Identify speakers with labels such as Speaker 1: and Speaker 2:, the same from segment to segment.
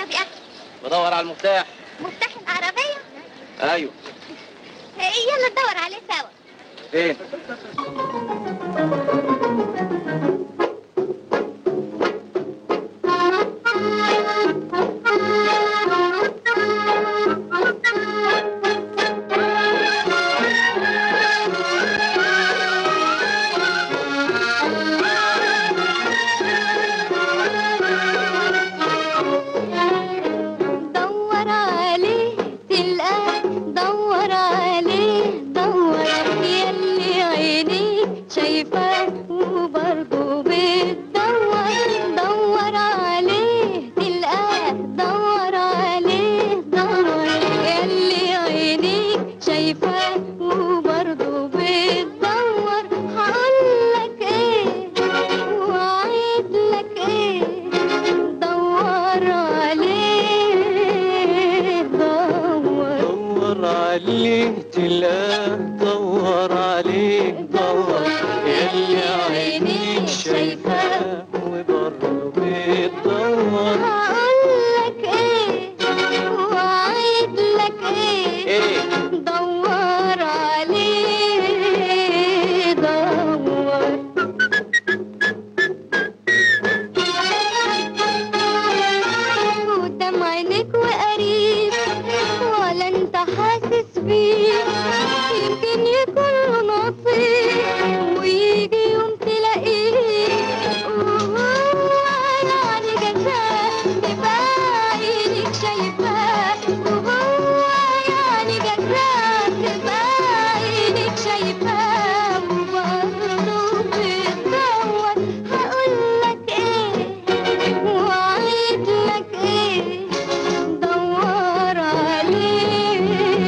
Speaker 1: يا اخي
Speaker 2: بدور على المفتاح
Speaker 1: مفتاح العربيه
Speaker 2: ايوه
Speaker 1: إيه، يلا ندور عليه سوا
Speaker 2: فين
Speaker 1: دور عليه تلقاه دور عليه دور يلي عينيك شايفاه وبرضه بتدور دور عليه تلقاه دور عليه دور يلي عينيك شايفاه وبرضه بتدور هقولك ايه وعيد لك ايه دور عليه دور
Speaker 2: دور عليه تلقاه دور عليه دور يلي عينيك شايفاه وبرضه بتدور
Speaker 1: هقولك ايه وعيد لك ايه
Speaker 2: ايه
Speaker 1: دور عليه دور قدام عينيك وقريب ولا انت حاسس بيه يمكن يكون له نصيب ويجي يوم تلاقيه وهو يعني جزاه تبقى عينيك شايفاه وهو يعني جزاه تبقى عينيك شايفاه وبرضه بتدور هقولك ايه وعيد لك ايه دور عليه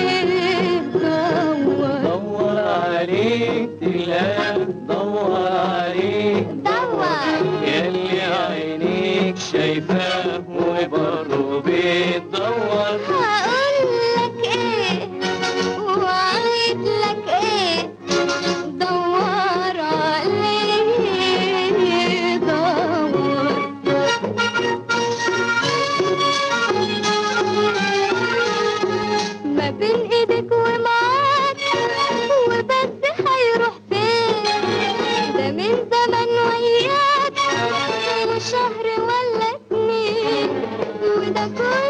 Speaker 1: دور
Speaker 2: دور عليه تلقاه دور عليه
Speaker 1: دور
Speaker 2: يلي عينيك شايفاه وبرضه بتدور
Speaker 1: هقولك ايه وعيد لك ايه دور عليه دور ما بين ايدك ومعاك وبس هيروح فين ده من زمن وياك وشهر ولا اتنين وده كل